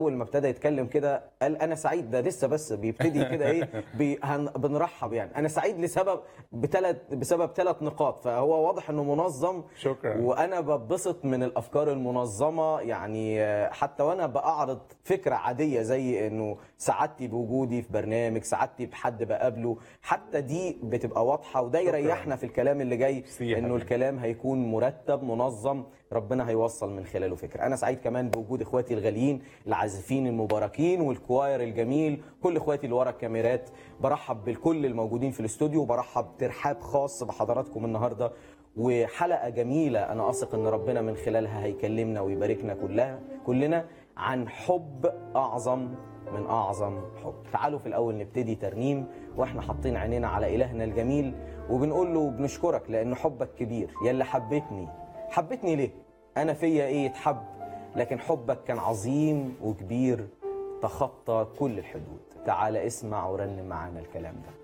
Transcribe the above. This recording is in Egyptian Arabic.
اول ما ابتدى يتكلم كده قال انا سعيد ده لسه بس بيبتدي كده ايه بي هن بنرحب يعني انا سعيد لسبب بثلاث بسبب ثلاث نقاط فهو واضح انه منظم شكراً. وانا ببسط من الافكار المنظمه يعني آه، حتى وانا باعرض فكره عاديه زي انه سعادتي بوجودي في برنامج سعادتي بحد بقابله حتى دي بتبقى واضحه وده يريحنا في الكلام اللي جاي ميرسي يا انه حبيبي. الكلام هيكون مرتب منظم ربنا هيوصل من خلاله فكره انا سعيد كمان بوجود اخواتي الغاليين العازفين المباركين والكواير الجميل كل اخواتي اللي ورا الكاميرات برحب بالكل الموجودين في الاستوديو برحب ترحاب خاص بحضراتكم النهارده وحلقه جميله انا اثق ان ربنا من خلالها هيكلمنا ويباركنا كلها كلنا عن حب اعظم من اعظم حب تعالوا في الاول نبتدي ترنيم واحنا حاطين عينينا على الهنا الجميل وبنقول له بنشكرك لان حبك كبير يلي حبتني حبتني ليه انا فيا ايه يتحب لكن حبك كان عظيم وكبير تخطى كل الحدود تعال اسمع ورنم معانا الكلام ده